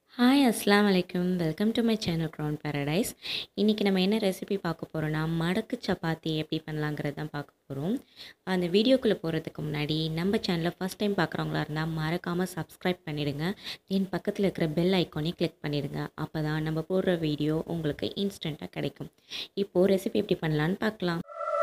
hi அஸ்லாம் வலைக்கும் welcome to my channel crown paradise இன்றைக்கி நம்ம என்ன ரெசிபி பார்க்க போகிறோன்னா மடக்கு சப்பாத்தி எப்படி பண்ணலாங்கிறது தான் பார்க்க போகிறோம் அந்த வீடியோக்குள்ளே போகிறதுக்கு முன்னாடி நம்ம சேனலை ஃபஸ்ட் டைம் பார்க்குறவங்களா இருந்தால் மறக்காமல் சப்ஸ்கிரைப் பண்ணிவிடுங்க தென் பக்கத்தில் இருக்கிற பெல் ஐக்கானே கிளிக் பண்ணிவிடுங்க அப்போ தான் நம்ம போடுற வீடியோ உங்களுக்கு இன்ஸ்டண்ட்டாக கிடைக்கும் இப்போது ரெசிபி எப்படி பண்ணலான்னு பார்க்கலாம்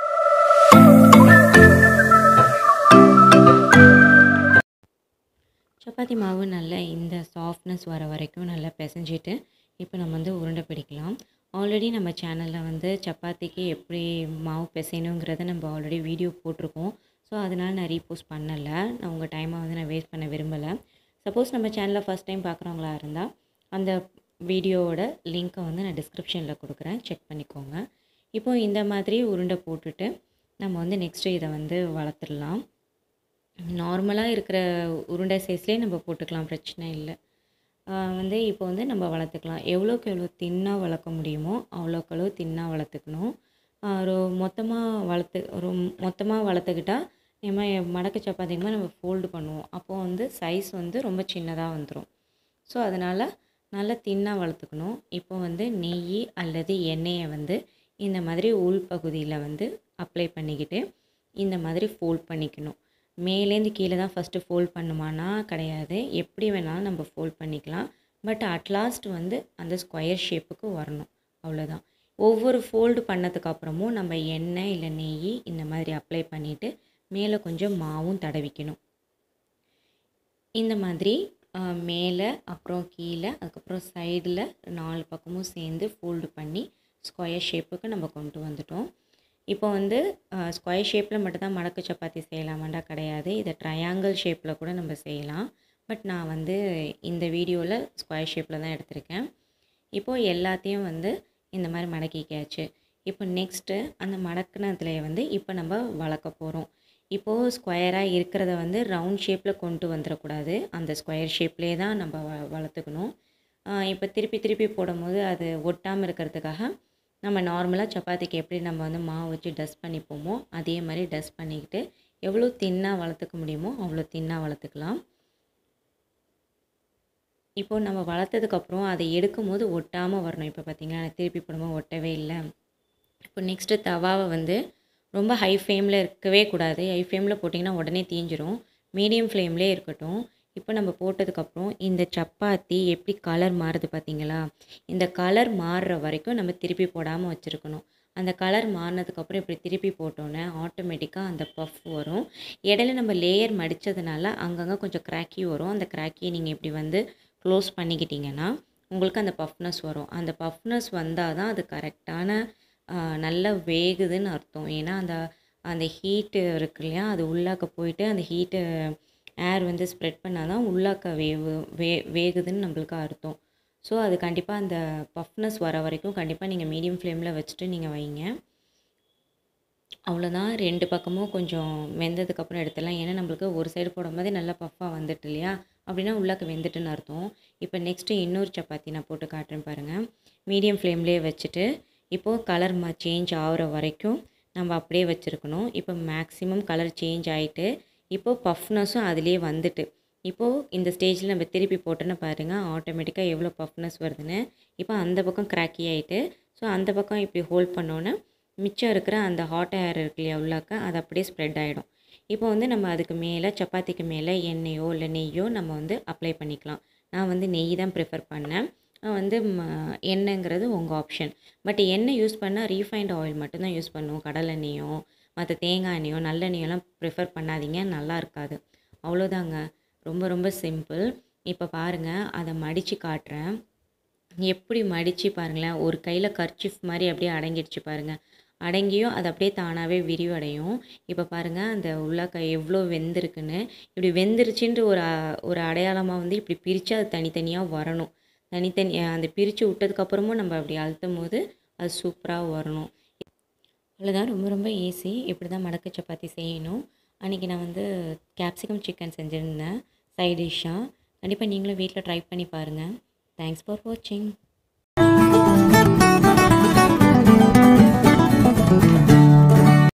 சப்பாத்தி மாவு நல்லா இந்த சாஃப்ட்னஸ் வர வரைக்கும் நல்லா பிசைஞ்சிட்டு இப்போ நம்ம வந்து உருண்டை பிடிக்கலாம் ஆல்ரெடி நம்ம சேனலில் வந்து சப்பாத்திக்கு எப்படி மாவு பிசையணுங்கிறத நம்ம ஆல்ரெடி வீடியோ போட்டிருக்கோம் ஸோ அதனால் நான் ரீபோஸ்ட் பண்ணலை நான் உங்கள் டைமை வந்து நான் வேஸ்ட் பண்ண விரும்பலை சப்போஸ் நம்ம சேனலில் ஃபஸ்ட் டைம் பார்க்குறவங்களா இருந்தால் அந்த வீடியோவோட லிங்க்கை வந்து நான் டிஸ்கிரிப்ஷனில் கொடுக்குறேன் செக் பண்ணிக்கோங்க இப்போது இந்த மாதிரி உருண்டை போட்டுட்டு நம்ம வந்து நெக்ஸ்ட்டு இதை வந்து வளர்த்துடலாம் நார்மலாக இருக்கிற உருண்டை சைஸ்லேயே நம்ம போட்டுக்கலாம் பிரச்சனை இல்லை வந்து இப்போ வந்து நம்ம வளர்த்துக்கலாம் எவ்வளோக்கு எவ்வளோ தின்னாக வளர்க்க முடியுமோ அவ்வளோக்கு அளவு தின்னாக வளர்த்துக்கணும் ஒரு மொத்தமாக வளர்த்து ஒரு மொத்தமாக வளர்த்துக்கிட்டா நம்ம மடக்கு சப்பாத்திக்குமா நம்ம ஃபோல்டு பண்ணுவோம் அப்போது வந்து சைஸ் வந்து ரொம்ப சின்னதாக வந்துடும் ஸோ அதனால் நல்லா தின்னாக வளர்த்துக்கணும் இப்போ வந்து நெய் அல்லது எண்ணெயை வந்து இந்த மாதிரி உள் பகுதியில் வந்து அப்ளை பண்ணிக்கிட்டு இந்த மாதிரி ஃபோல்ட் பண்ணிக்கணும் மேலேருந்து கீழே தான் ஃபஸ்ட்டு ஃபோல்ட் பண்ணுமானா கிடையாது எப்படி வேணாலும் நம்ம ஃபோல்ட் பண்ணிக்கலாம் பட் அட்லாஸ்ட் வந்து அந்த ஸ்கொயர் ஷேப்புக்கு வரணும் அவ்வளோதான் ஒவ்வொரு ஃபோல்டு பண்ணதுக்கப்புறமும் நம்ம எண்ணெய் இல்லை நெய் இந்த மாதிரி அப்ளை பண்ணிவிட்டு மேலே கொஞ்சம் மாவும் தடவிக்கணும் இந்த மாதிரி மேலே அப்புறம் கீழே அதுக்கப்புறம் சைடில் நாலு பக்கமும் சேர்ந்து ஃபோல்டு பண்ணி ஸ்கொயர் ஷேப்புக்கு நம்ம கொண்டு வந்துட்டோம் இப்போ வந்து ஸ்கொயர் ஷேப்பில் மட்டும்தான் மடக்கு சப்பாத்தி செய்யலாமாண்டா கிடையாது இதை ட்ரையாங்கிள் ஷேப்பில் கூட நம்ம செய்யலாம் பட் நான் வந்து இந்த வீடியோவில் ஸ்கொயர் ஷேப்பில் தான் எடுத்திருக்கேன் இப்போது எல்லாத்தையும் வந்து இந்த மாதிரி மடக்கிக்காச்சு இப்போ நெக்ஸ்ட்டு அந்த மடக்குனதுல வந்து இப்போ நம்ம வளர்க்க போகிறோம் இப்போது ஸ்கொயராக இருக்கிறத வந்து ரவுண்ட் ஷேப்பில் கொண்டு வந்துடக்கூடாது அந்த ஸ்கொயர் ஷேப்லேயே தான் நம்ம வ வளர்த்துக்கணும் இப்போ திருப்பி திருப்பி போடும்போது அது ஒட்டாமல் இருக்கிறதுக்காக நம்ம நார்மலாக சப்பாத்திக்கு எப்படி நம்ம வந்து மாவு வச்சு டஸ்ட் பண்ணிப்போமோ அதே மாதிரி டஸ்ட் பண்ணிக்கிட்டு எவ்வளோ தின்னாக வளர்த்துக்க முடியுமோ அவ்வளோ தின்னாக வளர்த்துக்கலாம் இப்போது நம்ம வளர்த்ததுக்கப்புறம் அதை எடுக்கும் போது ஒட்டாமல் வரணும் இப்போ பார்த்திங்கன்னா எனக்கு திருப்பி போடும்போது ஒட்டவே இல்லை இப்போ நெக்ஸ்ட்டு தவாவை வந்து ரொம்ப ஹை ஃப்ளேமில் இருக்கவே கூடாது ஹை ஃப்ளேமில் போட்டிங்கன்னா உடனே தீஞ்சிரும் மீடியம் ஃப்ளேம்லேயே இருக்கட்டும் இப்போ நம்ம போட்டதுக்கப்புறம் இந்த சப்பாத்தி எப்படி கலர் மாறுது பார்த்தீங்களா இந்த கலர் மாறுற வரைக்கும் நம்ம திருப்பி போடாமல் வச்சுருக்கணும் அந்த கலர் மாறினதுக்கப்புறம் இப்படி திருப்பி போட்டோன்னே ஆட்டோமேட்டிக்காக அந்த பஃப் வரும் இடையில நம்ம லேயர் மடித்ததுனால அங்கங்கே கொஞ்சம் கிராக்கி வரும் அந்த கிராக்கியை நீங்கள் இப்படி வந்து க்ளோஸ் பண்ணிக்கிட்டிங்கன்னா உங்களுக்கு அந்த பஃப்னஸ் வரும் அந்த பஃப்னஸ் வந்தால் தான் அது கரெக்டான நல்லா வேகுதுன்னு அர்த்தம் ஏன்னா அந்த அந்த ஹீட்டு இருக்கு இல்லையா அது உள்ளாக்க போயிட்டு அந்த ஹீட்டு ஏர் வந்து ஸ்ப்ரெட் பண்ணால் தான் உள்ளாக்க வேவு வே வேகுதுன்னு நம்மளுக்கு அர்த்தம் ஸோ அது கண்டிப்பாக அந்த பஃப்னஸ் வர வரைக்கும் கண்டிப்பாக நீங்கள் மீடியம் ஃப்ளேமில் வச்சுட்டு நீங்கள் வைங்க அவ்வளோதான் ரெண்டு பக்கமும் கொஞ்சம் வெந்ததுக்கப்புறம் எடுத்துடலாம் ஏன்னா நம்மளுக்கு ஒரு சைடு போடும்போதே நல்லா பஃப்பாக வந்துட்டு இல்லையா அப்படின்னா உள்ளாக்க வெந்துட்டுன்னு அர்த்தம் இப்போ நெக்ஸ்ட்டு இன்னொரு சப்பாத்தி நான் போட்டு காட்டுறேன் பாருங்கள் மீடியம் ஃப்ளேம்லேயே வச்சுட்டு இப்போது கலர் மா சேஞ்ச் ஆகிற வரைக்கும் நம்ம அப்படியே வச்சுருக்கணும் இப்போ மேக்ஸிமம் கலர் சேஞ்ச் ஆகிட்டு இப்போது பஃப்னஸும் அதிலே வந்துட்டு இப்போது இந்த ஸ்டேஜில் நம்ம திருப்பி போட்டோன்னு பாருங்கள் ஆட்டோமேட்டிக்காக எவ்வளோ பஃப்னஸ் வருதுன்னு இப்போ அந்த பக்கம் கிராக்கி ஆகிட்டு ஸோ அந்த பக்கம் இப்படி ஹோல்ட் பண்ணோன்னே மிச்சம் இருக்கிற அந்த ஹாட் ஏர் இருக்கு இல்லையா உள்ளாக்க அது அப்படியே ஸ்ப்ரெட் ஆகிடும் இப்போ வந்து நம்ம அதுக்கு மேலே சப்பாத்திக்கு மேலே எண்ணெயோ இல்லை நெய்யோ நம்ம வந்து அப்ளை பண்ணிக்கலாம் நான் வந்து நெய் தான் ப்ரிஃபர் பண்ணேன் வந்து எண்ணெய்ங்கிறது உங்கள் ஆப்ஷன் பட் எண்ணெய் யூஸ் பண்ணால் ரீஃபைண்ட் ஆயில் மட்டும்தான் யூஸ் பண்ணுவோம் கடலை எண்ணெயோ மற்ற தேங்காய் எண்ணெயோ நல்லெண்ணெயோலாம் ப்ரிஃபர் பண்ணாதீங்க நல்லா இருக்காது அவ்வளோதாங்க ரொம்ப ரொம்ப சிம்பிள் இப்போ பாருங்கள் அதை மடித்து காட்டுறேன் எப்படி மடித்து பாருங்களேன் ஒரு கையில் கர்ச்சிஃப் மாதிரி அப்படியே அடங்கிடுச்சு பாருங்கள் அடங்கியும் அது அப்படியே தானாகவே விரிவடையும் இப்போ பாருங்கள் அந்த உள்ளாக்க எவ்வளோ வெந்திருக்குன்னு இப்படி வெந்துருச்சுன்ற ஒரு ஒரு அடையாளமாக வந்து இப்படி பிரித்து அது தனித்தனியாக வரணும் தனித்தனி அந்த பிரித்து விட்டதுக்கப்புறமும் நம்ம அப்படி அழுத்தும் போது அது சூப்பராக வரணும் அவ்வளோதான் ரொம்ப ரொம்ப ஈஸி இப்படி தான் மடக்கு சப்பாத்தி செய்யணும் அன்றைக்கி நான் வந்து கேப்சிகம் சிக்கன் செஞ்சுருந்தேன் சைட் டிஷ்ஷாக கண்டிப்பாக நீங்களும் வீட்டில் ட்ரை பண்ணி பாருங்கள் தேங்க்ஸ் ஃபார் வாட்சிங்